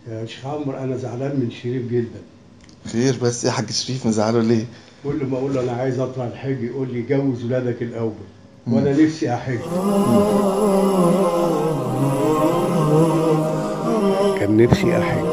يا شيخ عمرو انا زعلان من شريف جدا خير بس يا حاج شريف مزعله ليه كل ما اقول له انا عايز اطلع الحج يقول لي جوز ولادك الاول وانا نفسي احج كان نفسي احج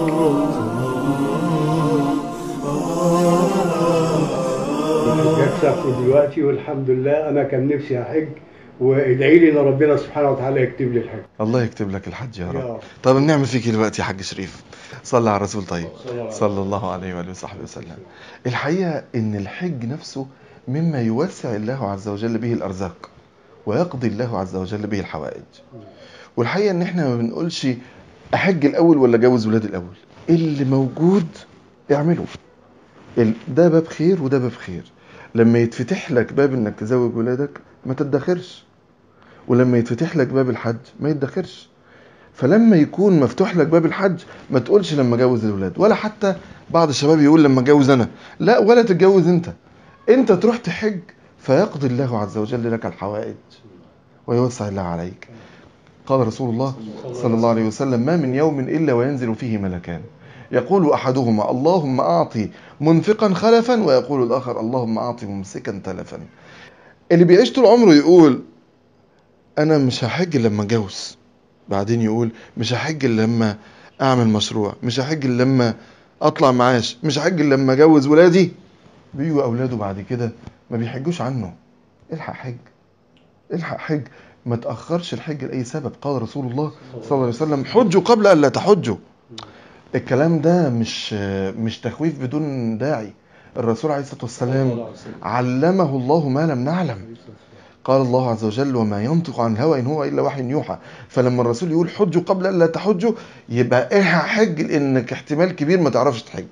الحجاج سافروا دلوقتي والحمد لله انا كان نفسي احج وادعي لي ان ربنا سبحانه وتعالى يكتب لي الحج الله يكتب لك الحج يا يا رب رب. طب نعمل فيك إيه دلوقتي يا حاج شريف صلى على الرسول طيب صلى الله عليه صلى الله عليه وآله وصحبه وسلم الحقيقة إن الحج نفسه مما يوسع الله عز وجل به الأرزاق ويقضي الله عز وجل به الحوائج والحقيقة إن إحنا ما بنقولش أحج الأول ولا جوز ولاد الأول اللي موجود اعمله ال- ده باب خير وده باب خير لما يتفتح لك باب إنك تزوج ولادك ما تدخرش ولما يتفتح لك باب الحج ما يدخرش فلما يكون مفتوح لك باب الحج ما تقولش لما اجوز الولاد ولا حتى بعض الشباب يقول لما اتجوز انا لا ولا تتجوز انت انت تروح تحج فيقضي الله عز وجل لك الحوائج ويوسع الله عليك قال رسول الله صلى الله عليه وسلم ما من يوم الا وينزل فيه ملكان يقول احدهما اللهم اعطي منفقا خلفا ويقول الاخر اللهم اعطي ممسكا تلفا اللي بيعيش طول عمره يقول انا مش هحج لما اتجوز بعدين يقول مش هحج الا لما اعمل مشروع مش هحج الا لما اطلع معاش مش هحج الا لما اجوز ولادي بيجوا اولاده بعد كده ما بيحجوش عنه الحق حج الحق حج ما تاخرش الحج لاي سبب قال رسول الله صلى الله عليه وسلم حجوا قبل ان لا تحجوا الكلام ده مش مش تخويف بدون داعي الرسول عليه الصلاه والسلام علمه الله ما لم نعلم قال الله عز وجل وما ينطق عن الهوى ان هو الا وحي يوحى فلما الرسول يقول حجوا قبل ان لا تحجوا يبقى الحق حج لانك احتمال كبير ما تعرفش تحج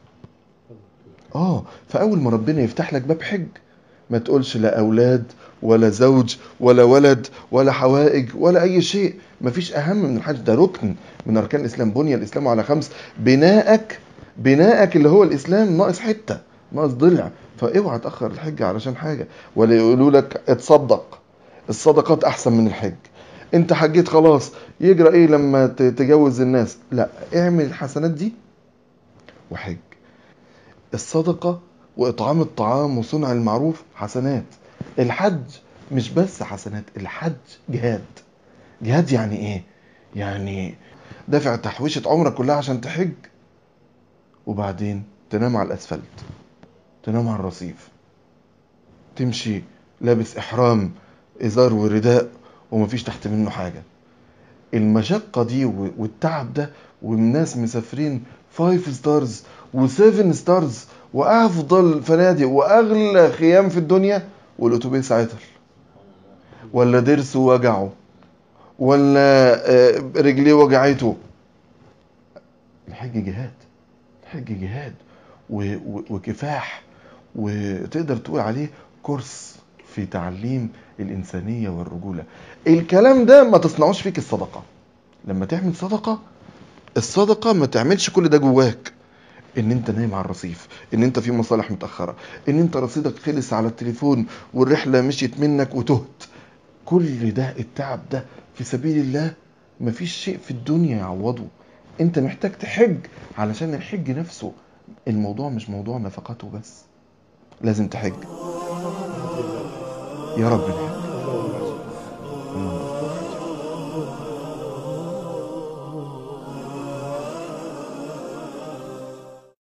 اه فاول ما ربنا يفتح لك باب حج ما تقولش لا اولاد ولا زوج ولا ولد ولا حوائج ولا اي شيء مفيش اهم من الحج ده ركن من اركان الاسلام بني الاسلام على خمس بناءك بناءك اللي هو الاسلام ناقص حته ناقص ضلع فاوعى تاخر الحج علشان حاجه ولا يقولوا لك اتصدق الصدقات احسن من الحج انت حجيت خلاص يجرى ايه لما ت- تجوز الناس لا اعمل الحسنات دي وحج الصدقه واطعام الطعام وصنع المعروف حسنات الحج مش بس حسنات الحج جهاد جهاد يعني ايه يعني دافع تحويشة عمرك كلها عشان تحج وبعدين تنام على الاسفلت تنام على الرصيف تمشي لابس احرام ازار ورداء ومفيش تحت منه حاجه المشقه دي و- والتعب ده والناس مسافرين 5 ستارز و7 ستارز وافضل فنادق واغلى خيام في الدنيا والاتوبيس عطل ولا ضرسه وجعه ولا آه، رجليه وجعته الحج جهاد الحج جهاد و- و- وكفاح وتقدر تقول عليه كورس في تعليم الإنسانية والرجولة الكلام ده ما تصنعوش فيك الصدقة لما تعمل صدقة الصدقة ما تعملش كل ده جواك ان انت نايم على الرصيف ان انت في مصالح متأخرة ان انت رصيدك خلص على التليفون والرحلة مشيت منك وتهت كل ده التعب ده في سبيل الله مفيش شيء في الدنيا يعوضه انت محتاج تحج علشان الحج نفسه الموضوع مش موضوع نفقاته بس لازم تحج يا رب نحج